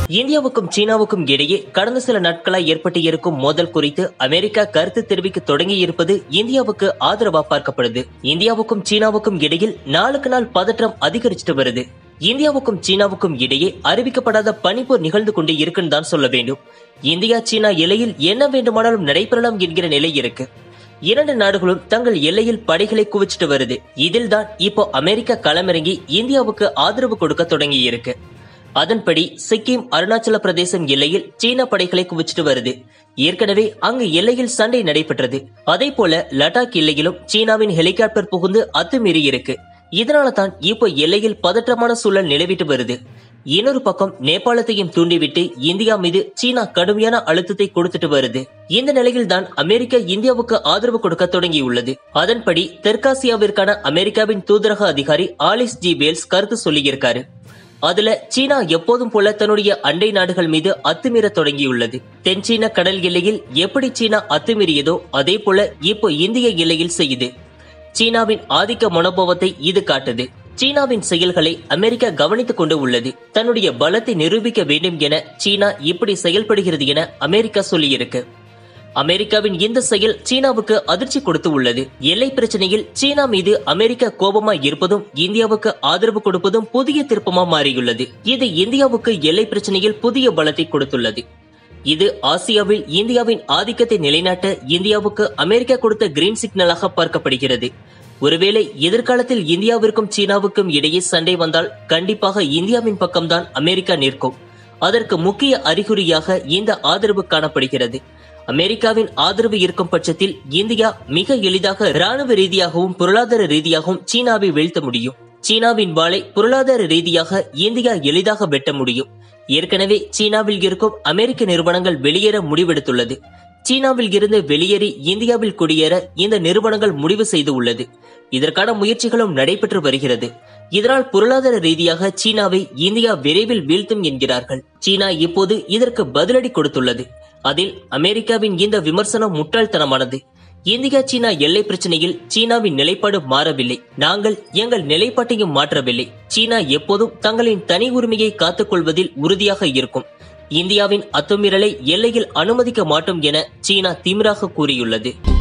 இந்தியாவுக்கும் சீனாவுக்கும் இடையே கடந்த சில நாட்களாய் ஏற்பட்டு இருக்கும் மோதல் குறித்து அமெரிக்கா கருத்து தெரிவிக்க தொடங்கியிருப்பது இந்தியாவுக்கு ஆதரவா பார்க்கப்படுது இந்தியாவுக்கும் சீனாவுக்கும் இடையில் நாளுக்கு நாள் பதற்றம் அதிகரிச்சுட்டு வருது இந்தியாவுக்கும் சீனாவுக்கும் இடையே அறிவிக்கப்படாத பனிப்போர் நிகழ்ந்து கொண்டு இருக்குன்னு தான் சொல்ல வேண்டும் இந்தியா சீனா எல்லையில் என்ன வேண்டுமானாலும் நடைபெறலாம் என்கிற நிலை இருக்கு இரண்டு நாடுகளும் தங்கள் எல்லையில் படைகளை குவிச்சிட்டு வருது இதில் தான் இப்போ அமெரிக்கா களமிறங்கி இந்தியாவுக்கு ஆதரவு கொடுக்க தொடங்கி இருக்கு அதன்படி சிக்கிம் அருணாச்சல பிரதேசம் எல்லையில் சீன படைகளை குவிச்சிட்டு வருது ஏற்கனவே அங்கு எல்லையில் சண்டை நடைபெற்றது அதே போல லடாக் எல்லையிலும் சீனாவின் ஹெலிகாப்டர் புகுந்து அத்துமீறி இருக்கு இதனால தான் இப்போ எல்லையில் பதற்றமான சூழல் நிலவிட்டு வருது இன்னொரு பக்கம் நேபாளத்தையும் தூண்டிவிட்டு இந்தியா மீது சீனா கடுமையான அழுத்தத்தை கொடுத்துட்டு வருது இந்த நிலையில் தான் அமெரிக்கா இந்தியாவுக்கு ஆதரவு கொடுக்க தொடங்கியுள்ளது அதன்படி தெற்காசியாவிற்கான அமெரிக்காவின் தூதரக அதிகாரி ஆலிஸ் ஜி வேல்ஸ் கருத்து சொல்லியிருக்காரு அதுல சீனா எப்போதும் போல தன்னுடைய அண்டை நாடுகள் மீது அத்துமீற தொடங்கியுள்ளது தென்சீன கடல் எல்லையில் எப்படி சீனா அத்துமீறியதோ அதே போல இப்போ இந்திய எல்லையில் செய்யுது சீனாவின் ஆதிக்க மனோபாவத்தை இது காட்டுது சீனாவின் செயல்களை அமெரிக்கா கவனித்துக் கொண்டு உள்ளது தன்னுடைய பலத்தை நிரூபிக்க வேண்டும் என சீனா இப்படி செயல்படுகிறது என அமெரிக்கா சொல்லியிருக்கு அமெரிக்காவின் இந்த செயல் சீனாவுக்கு அதிர்ச்சி கொடுத்து உள்ளது எல்லை பிரச்சனையில் சீனா மீது அமெரிக்கா கோபமா இருப்பதும் இந்தியாவுக்கு ஆதரவு கொடுப்பதும் புதிய திருப்பமா மாறியுள்ளது இது இந்தியாவுக்கு எல்லை பிரச்சனையில் புதிய பலத்தை கொடுத்துள்ளது இது ஆசியாவில் இந்தியாவின் ஆதிக்கத்தை நிலைநாட்ட இந்தியாவுக்கு அமெரிக்கா கொடுத்த கிரீன் சிக்னலாக பார்க்கப்படுகிறது ஒருவேளை எதிர்காலத்தில் இந்தியாவிற்கும் சீனாவுக்கும் இடையே சண்டை வந்தால் கண்டிப்பாக இந்தியாவின் பக்கம்தான் அமெரிக்கா நிற்கும் அதற்கு முக்கிய அறிகுறியாக இந்த ஆதரவு காணப்படுகிறது அமெரிக்காவின் ஆதரவு இருக்கும் பட்சத்தில் இந்தியா மிக எளிதாக ராணுவ ரீதியாகவும் பொருளாதார ரீதியாகவும் சீனாவை வீழ்த்த முடியும் சீனாவின் வாளை பொருளாதார ரீதியாக இந்தியா எளிதாக வெட்ட முடியும் ஏற்கனவே சீனாவில் இருக்கும் அமெரிக்க நிறுவனங்கள் வெளியேற முடிவெடுத்துள்ளது சீனாவில் இருந்து வெளியேறி இந்தியாவில் குடியேற இந்த நிறுவனங்கள் முடிவு செய்து உள்ளது இதற்கான முயற்சிகளும் நடைபெற்று வருகிறது இதனால் பொருளாதார ரீதியாக சீனாவை இந்தியா விரைவில் வீழ்த்தும் என்கிறார்கள் சீனா இப்போது இதற்கு பதிலடி கொடுத்துள்ளது அதில் அமெரிக்காவின் இந்த விமர்சனம் முட்டாள்தனமானது இந்தியா சீனா எல்லை பிரச்சனையில் சீனாவின் நிலைப்பாடு மாறவில்லை நாங்கள் எங்கள் நிலைப்பாட்டையும் மாற்றவில்லை சீனா எப்போதும் தங்களின் தனி உரிமையை காத்துக்கொள்வதில் உறுதியாக இருக்கும் இந்தியாவின் அத்துமீறலை எல்லையில் அனுமதிக்க மாட்டோம் என சீனா திமிராக கூறியுள்ளது